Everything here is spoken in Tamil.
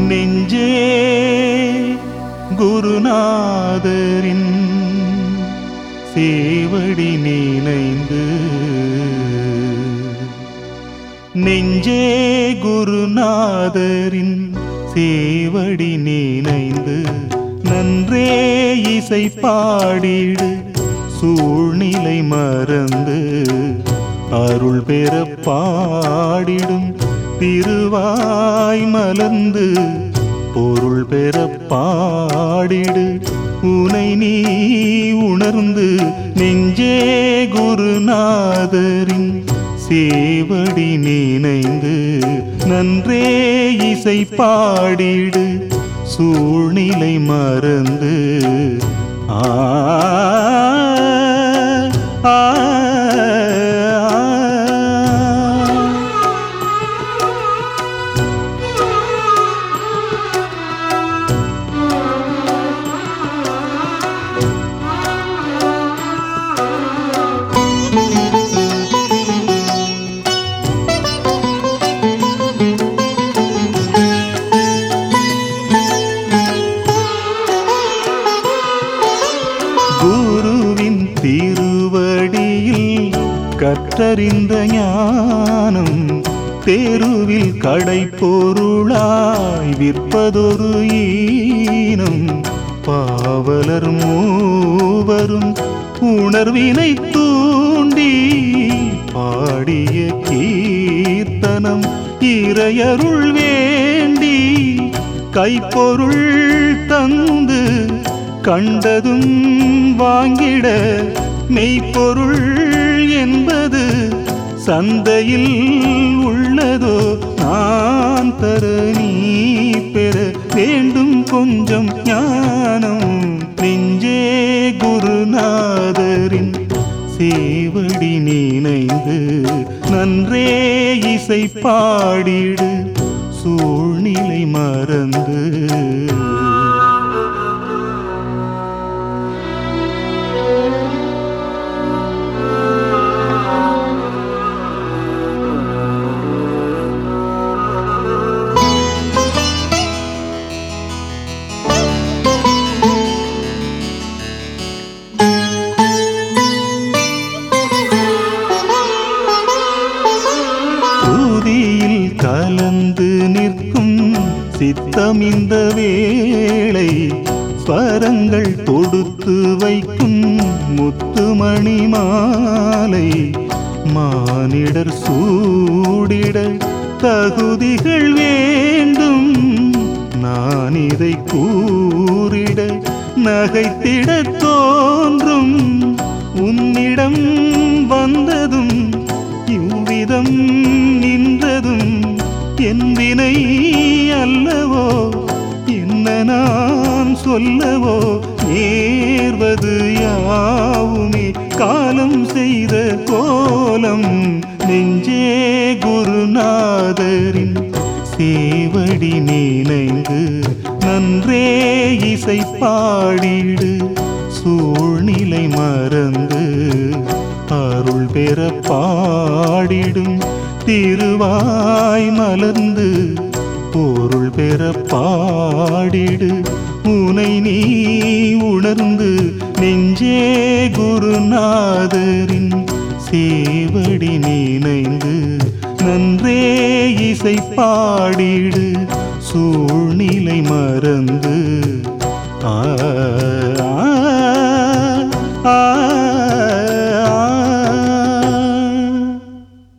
நெஞ்சே குருநாதரின் சேவடி நினைந்து நெஞ்சே குருநாதரின் சேவடி நினைந்து நன்றே இசை பாடிடு சூழ்நிலை மறந்து அருள் பெற பாடிடும் திருவாய் மலர்ந்து பொருள் பெற பாடிடு உனை நீ உணர்ந்து நெஞ்சே குருநாதரின் சேவடி நினைந்து நன்றே இசை பாடிடு சூழ்நிலை மறந்து ஆ ஆ, ஆ. குருவின் திருவடியில் கற்றறிந்த ஞானம் தெருவில் கடை பொருளாய் விற்பதொரு ஈனம் பாவலர் மூவரும் உணர்வினை தூண்டி பாடிய கீர்த்தனம் இறையருள் வேண்டி கைப்பொருள் தந்து கண்டதும் வாங்கிட மெய்ப்பொருள் என்பது சந்தையில் உள்ளதோ நான் தர நீ பெற வேண்டும் கொஞ்சம் ஞானம் நெஞ்சே குருநாதரின் சேவடி நினைந்து நன்றே இசை பாடிடு சூழ்நிலை மறந்து ஊதியில் கலந்து நிற்கும் சித்தம் இந்த வேளை ஸ்வரங்கள் தொடுத்து வைக்கும் முத்துமணி மாலை மானிடர் சூடிட தகுதிகள் வேண்டும் நான் இதை கூறிட நகைத்திட தோன்றும் உன்னிடம் வந்ததும் இவ்விதம் நின்றதும் என் வினை அல்லவோ என்ன நான் சொல்லவோ நேர்வது யாவுமே காலம் செய்த கோலம் நெஞ்சே குருநாதரின் சேவடி நினைந்து நன்றே இசை பாடிடு சூழ்நிலை மறந்து அருள் பெற பாடிடும் திருவாய் மலர்ந்து பொருள் பெற பாடிடு உனை நீ உணர்ந்து நெஞ்சே குருநாதரின் சேவடி நினைந்து நன்றே இசை பாடிடு சூழ்நிலை மறந்து ஆ